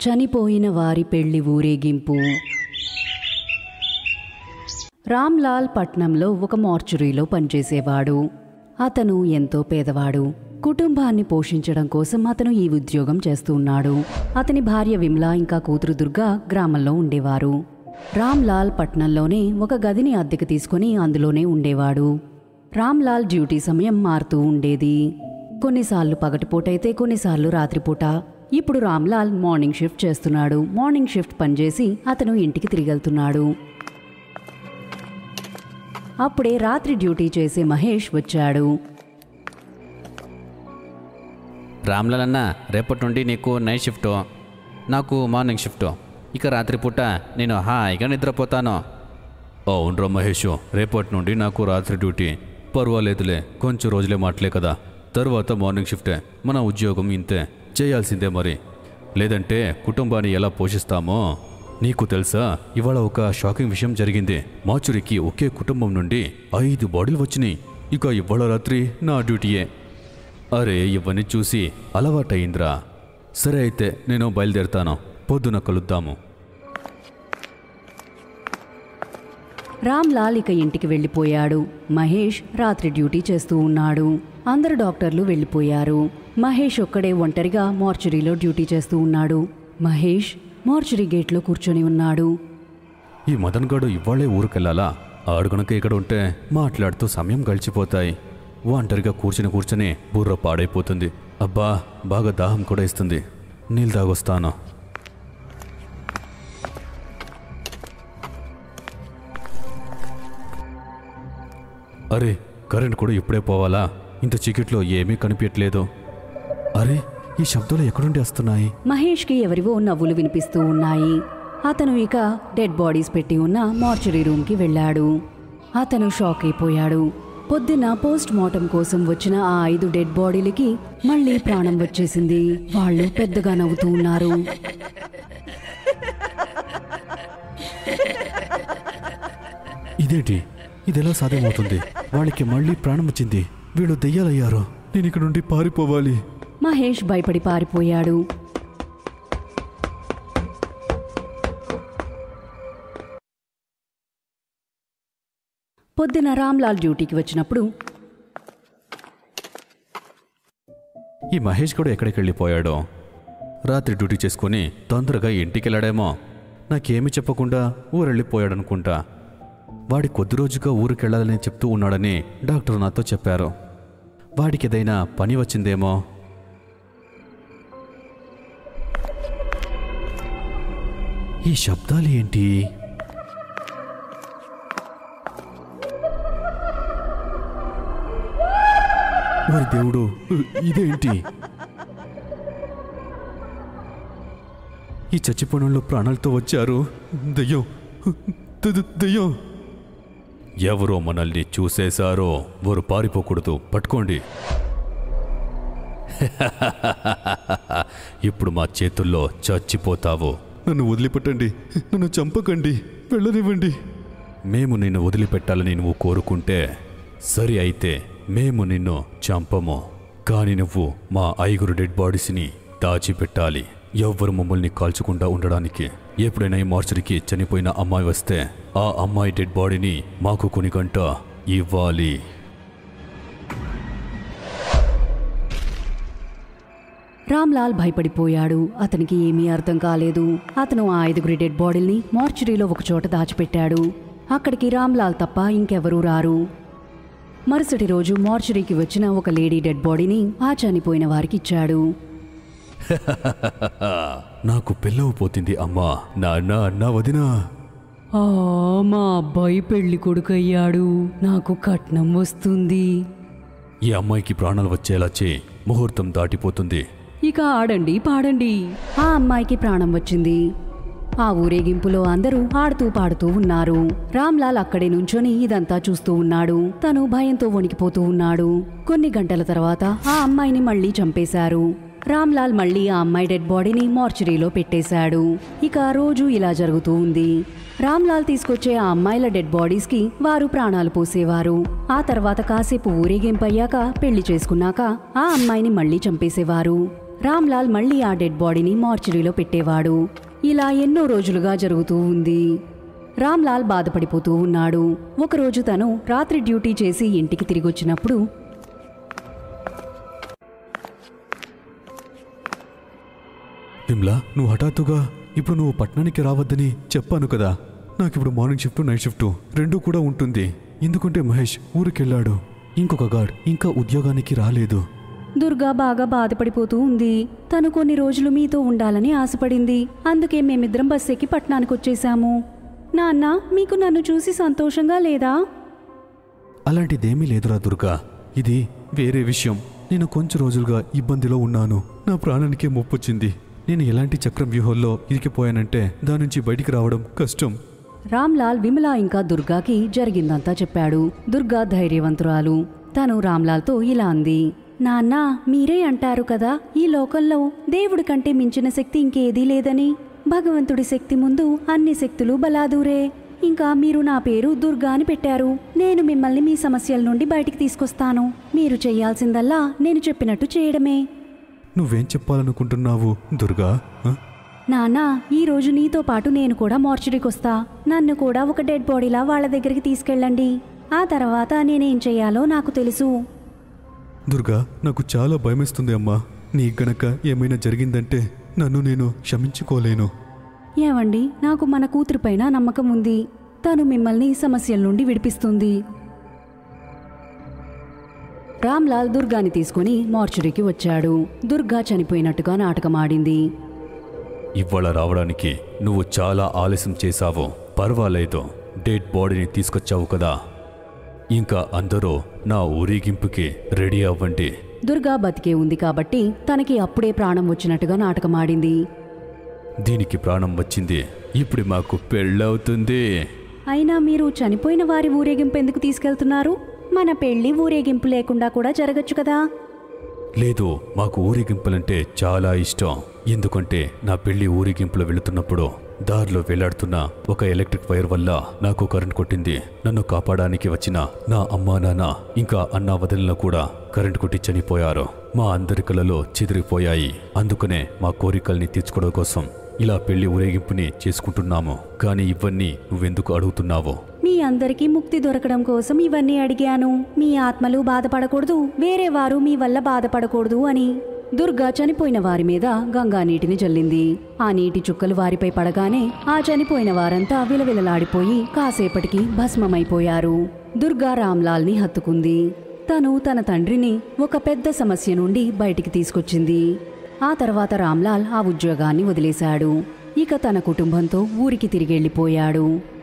చనిపోయిన వారి పెళ్లి ఊరేగింపు రామ్లాల్ పట్నంలో ఒక మార్చురీలో పనిచేసేవాడు అతను ఎంతో పేదవాడు కుటుంబాన్ని పోషించడం కోసం అతను ఈ ఉద్యోగం చేస్తూ ఉన్నాడు అతని భార్య విమల ఇంకా కూతురు దుర్గా గ్రామంలో ఉండేవారు రామ్లాల్ పట్నంలోనే ఒక గదిని అద్దెకు తీసుకుని అందులోనే ఉండేవాడు రామ్లాల్ డ్యూటీ సమయం మారుతూ ఉండేది కొన్నిసార్లు పగటిపూటైతే కొన్నిసార్లు రాత్రిపూట ఇప్పుడు రామ్లాల్ మార్నింగ్ షిఫ్ట్ చేస్తున్నాడు మార్నింగ్ షిఫ్ట్ పనిచేసి అతను ఇంటికి తిరిగి వెళ్తున్నాడు అప్పుడే రాత్రి డ్యూటీ చేసే మహేష్ వచ్చాడు రామ్లాల్ అన్న రేపటి నుండి నీకు నైట్ షిఫ్ట్ నాకు మార్నింగ్ షిఫ్ట్ ఇక రాత్రిపూట నేను హాయిగా నిద్రపోతాను అవునరా మహేష్ రేపటి నుండి నాకు రాత్రి డ్యూటీ పర్వాలేదులే కొంచెం రోజులే మాటలే కదా తర్వాత మార్నింగ్ షిఫ్టే మన ఉద్యోగం ఇంతే చేయాల్సిందే మరి లేదంటే కుటుంబాన్ని ఎలా పోషిస్తామో నీకు తెలుసా ఇవాళ ఒక షాకింగ్ విషయం జరిగింది మాచురికి ఒకే కుటుంబం నుండి ఐదు బాడీలు వచ్చినాయి ఇక ఇవాళ రాత్రి నా డ్యూటీయే అరే ఇవన్నీ చూసి అలవాటయిందిరా సరే అయితే నేను బయలుదేరుతాను పొద్దున కలుద్దాము రామ్లాల్ ఇక ఇంటికి వెళ్ళిపోయాడు మహేష్ రాత్రి డ్యూటీ చేస్తూ ఉన్నాడు అందరు డాక్టర్లు వెళ్ళిపోయారు మహేష్ ఒక్కడే ఒంటరిగా మార్చురీలో డ్యూటీ చేస్తూ ఉన్నాడు మహేష్ మార్చురీ గేట్లో కూర్చొని ఉన్నాడు ఈ మదన్ గడు ఇవాళే ఊరికెళ్ళాలా ఆడు గనుక ఇక్కడ ఉంటే మాట్లాడుతూ సమయం గడిచిపోతాయి ఒంటరిగా కూర్చుని కూర్చుని బుర్ర పాడైపోతుంది అబ్బా బాగా దాహం కూడా ఇస్తుంది నీళ్ళు తాగొస్తాను అరే కరెంట్ కూడా ఇప్పుడే పోవాలా ఇంత చీకట్లో ఏమీ కనిపించట్లేదు అరే ఈ శబ్దాలు ఎక్కడుండి వస్తున్నాయి మహేష్కి ఎవరివో నవ్వులు వినిపిస్తూ ఉన్నాయి అతను ఇక డెడ్ బాడీస్ పెట్టి ఉన్న మార్చురీ రూమ్కి వెళ్ళాడు అతను షాక్ అయిపోయాడు పొద్దున్న పోస్ట్ మార్టం కోసం వచ్చిన ఆ ఐదు డెడ్ బాడీలకి మళ్ళీ ప్రాణం వచ్చేసింది వాళ్ళు పెద్దగా నవ్వుతూ ఉన్నారు ఇదేంటి ఇది ఎలా సాధ్యమవుతుంది వాళ్ళకి మళ్ళీ ప్రాణం వచ్చింది వీళ్ళు దెయ్యాలయ్యారు నేను ఇక్కడ నుండి పారిపోవాలి మహేష్ భయపడి పారిపోయాడు పొద్దున రామ్లాల్ డ్యూటీకి వచ్చినప్పుడు ఈ మహేష్ కూడా ఎక్కడికి వెళ్ళిపోయాడో రాత్రి డ్యూటీ చేసుకొని తొందరగా ఇంటికి వెళ్ళాడేమో నాకేమీ చెప్పకుండా ఊరు వెళ్ళిపోయాడనుకుంటా వాడి కొద్ది రోజుగా ఊరికి వెళ్ళాలని చెప్తూ ఉన్నాడని డాక్టర్ నాతో చెప్పారు వాడికి ఏదైనా పని వచ్చిందేమో ఈ శబ్దాలు ఏంటి మరి దేవుడు ఇదేంటి ఈ చచ్చిపోవడంలో ప్రాణాలతో వచ్చారు దెయ్యం ద- ద- దెయ్యం ఎవరో మనల్ని చూసేశారో వారు పారిపోకూడదు పట్టుకోండి ఇప్పుడు మా చేతుల్లో చచ్చిపోతావు నన్ను వదిలిపెట్టండి నన్ను చంపకండి వెళ్ళనివ్వండి మేము నిన్ను వదిలిపెట్టాలని నువ్వు కోరుకుంటే సరి అయితే మేము నిన్ను చంపము కానీ నువ్వు మా ఐగురు డెడ్ బాడీస్ని దాచిపెట్టాలి ఎవ్వరు మమ్మల్ని కాల్చకుండా ఉండడానికి ఎప్పుడైనా ఈ మార్చరికి చనిపోయిన అమ్మాయి వస్తే ఆ అమ్మాయి డెడ్ బాడీని మాకు కొన్ని గంట ఇవ్వాలి రామ్లాల్ భయపడిపోయాడు అతనికి ఏమీ అర్థం కాలేదు అతను ఆ ఐదుగురి డెడ్ బాడీల్ని మార్చురీలో ఒకచోట దాచిపెట్టాడు అక్కడికి రామ్లాల్ తప్ప ఇంకెవరూ రారు మరుసటి రోజు మార్చురీకి వచ్చిన ఒక లేడీ డెడ్ బాడీని ఆ చనిపోయిన వారికి ఇచ్చాడు నాకు పిల్లవపోతుంది అమ్మా నాన్న అన్న వదినా ఆ మా అబ్బాయి పెళ్లి కొడుకయ్యాడు నాకు కట్నం వస్తుంది ఈ అమ్మాయికి ప్రాణాలు వచ్చేలా చే ముహూర్తం దాటిపోతుంది ఇక ఆడండి పాడండి ఆ అమ్మాయికి ప్రాణం వచ్చింది ఆ ఊరేగింపులో అందరూ ఆడుతూ పాడుతూ ఉన్నారు రామ్లాల్ అక్కడే నుంచొని ఇదంతా చూస్తూ ఉన్నాడు తను భయంతో వణికిపోతూ ఉన్నాడు కొన్ని గంటల తర్వాత ఆ అమ్మాయిని మళ్ళీ చంపేశారు రామ్లాల్ మళ్ళీ ఆ అమ్మాయి డెడ్ బాడీని మార్చురీలో పెట్టేశాడు ఇక రోజు ఇలా జరుగుతూ ఉంది రామ్లాల్ తీసుకొచ్చే ఆ అమ్మాయిల డెడ్ బాడీస్ కి వారు ప్రాణాలు పోసేవారు ఆ తర్వాత కాసేపు ఊరేగింపయ్యాక పెళ్లి చేసుకున్నాక ఆ అమ్మాయిని మళ్ళీ చంపేసేవారు రామ్లాల్ మళ్ళీ ఆ డెడ్ బాడీని మార్చురీలో పెట్టేవాడు ఇలా ఎన్నో రోజులుగా జరుగుతూ ఉంది రామ్లాల్ బాధపడిపోతూ ఉన్నాడు ఒకరోజు తను రాత్రి డ్యూటీ చేసి ఇంటికి తిరిగొచ్చినప్పుడు విమ్లా నువ్వు హఠాత్తుగా ఇప్పుడు నువ్వు పట్టణానికి రావద్దని చెప్పాను కదా నాకిప్పుడు మార్నింగ్ షిఫ్ట్ నైట్ షిఫ్ట్ రెండూ కూడా ఉంటుంది ఎందుకంటే మహేష్ ఊరికెళ్ళాడు ఇంకొక గార్డ్ ఇంకా ఉద్యోగానికి రాలేదు దుర్గా బాగా బాధపడిపోతూ ఉంది తను కొన్ని రోజులు మీతో ఉండాలని ఆశపడింది అందుకే మేమిద్దరం బస్ ఎక్కి పట్టణానికి వచ్చేసాము నాన్న మీకు నన్ను చూసి సంతోషంగా లేదా అలాంటిదేమీ లేదురా దుర్గా ఇది వేరే విషయం నేను కొంచెం రోజులుగా ఇబ్బందిలో ఉన్నాను నా ప్రాణానికే ముప్పొచ్చింది నేను ఎలాంటి చక్రం వ్యూహంలో ఇరికిపోయానంటే దాని నుంచి బయటికి రావడం కష్టం రామ్లాల్ విమల ఇంకా దుర్గాకి జరిగిందంతా చెప్పాడు దుర్గా ధైర్యవంతురాలు తను రామ్లాల్తో ఇలా అంది నాన్న మీరే అంటారు కదా ఈ లోకంలో దేవుడి కంటే మించిన శక్తి ఇంకేదీ లేదని భగవంతుడి శక్తి ముందు అన్ని శక్తులు బలాదూరే ఇంకా మీరు నా పేరు దుర్గా అని పెట్టారు నేను మిమ్మల్ని మీ సమస్యల నుండి బయటికి తీసుకొస్తాను మీరు చేయాల్సిందల్లా నేను చెప్పినట్టు చేయడమే నువ్వేం చెప్పాలనుకుంటున్నావు దుర్గా ఆ? నాన్న ఈ రోజు నీతో పాటు నేను కూడా మార్చురీకి వస్తా నన్ను కూడా ఒక డెడ్ బాడీలా వాళ్ళ దగ్గరికి తీసుకెళ్ళండి ఆ తర్వాత నేనేం చేయాలో నాకు తెలుసు దుర్గా నాకు చాలా భయమేస్తుంది అమ్మా నీ గనక ఏమైనా జరిగిందంటే నన్ను నేను క్షమించుకోలేను ఏవండి నాకు మన కూతురుపైన నమ్మకం ఉంది తను మిమ్మల్ని సమస్యల నుండి విడిపిస్తుంది రామ్లాల్ దుర్గాని తీసుకుని మార్చురీకి వచ్చాడు దుర్గా చనిపోయినట్టుగా నాటకమాడింది ఇవాళ రావడానికి నువ్వు చాలా ఆలస్యం చేశావు పర్వాలేదు డెడ్ బాడీని తీసుకొచ్చావు కదా ఇంకా అందరూ నా ఊరేగింపుకి రెడీ అవ్వండి దుర్గా బతికే ఉంది కాబట్టి తనకి అప్పుడే ప్రాణం వచ్చినట్టుగా నాటకమాడింది దీనికి ప్రాణం వచ్చింది ఇప్పుడు మాకు పెళ్ళవుతుంది అయినా మీరు చనిపోయిన వారి ఊరేగింపు ఎందుకు తీసుకెళ్తున్నారు మన పెళ్లి ఊరేగింపు లేకుండా కూడా జరగచ్చు కదా లేదు మాకు ఊరేగింపులంటే చాలా ఇష్టం ఎందుకంటే నా పెళ్లి ఊరేగింపులో వెళుతున్నప్పుడు దారిలో వెళ్లాడుతున్న ఒక ఎలక్ట్రిక్ వైర్ వల్ల నాకు కరెంట్ కొట్టింది నన్ను కాపాడడానికి వచ్చిన నా అమ్మా నాన్న ఇంకా అన్నా వదిలిన కూడా కరెంట్ కొట్టి చనిపోయారు మా అందరి కలలో చెదిరిపోయాయి అందుకనే మా కోరికల్ని తీర్చుకోవడం కోసం ఇలా పెళ్లి ఊరేగింపుని చేసుకుంటున్నాము కానీ ఇవన్నీ నువ్వెందుకు అడుగుతున్నావో మీ అందరికీ ముక్తి దొరకడం కోసం ఇవన్నీ అడిగాను మీ ఆత్మలు బాధపడకూడదు వేరే వారు మీ వల్ల బాధపడకూడదు అని దుర్గా చనిపోయిన వారి మీద గంగా నీటిని జల్లింది ఆ నీటి చుక్కలు వారిపై పడగానే ఆ చనిపోయిన వారంతా విలవిలలాడిపోయి కాసేపటికి భస్మమైపోయారు దుర్గా రామ్లాల్ని హత్తుకుంది తను తన తండ్రిని ఒక పెద్ద సమస్య నుండి బయటికి తీసుకొచ్చింది ఆ తర్వాత రామ్లాల్ ఆ ఉద్యోగాన్ని వదిలేశాడు ఇక తన కుటుంబంతో ఊరికి తిరిగెళ్ళిపోయాడు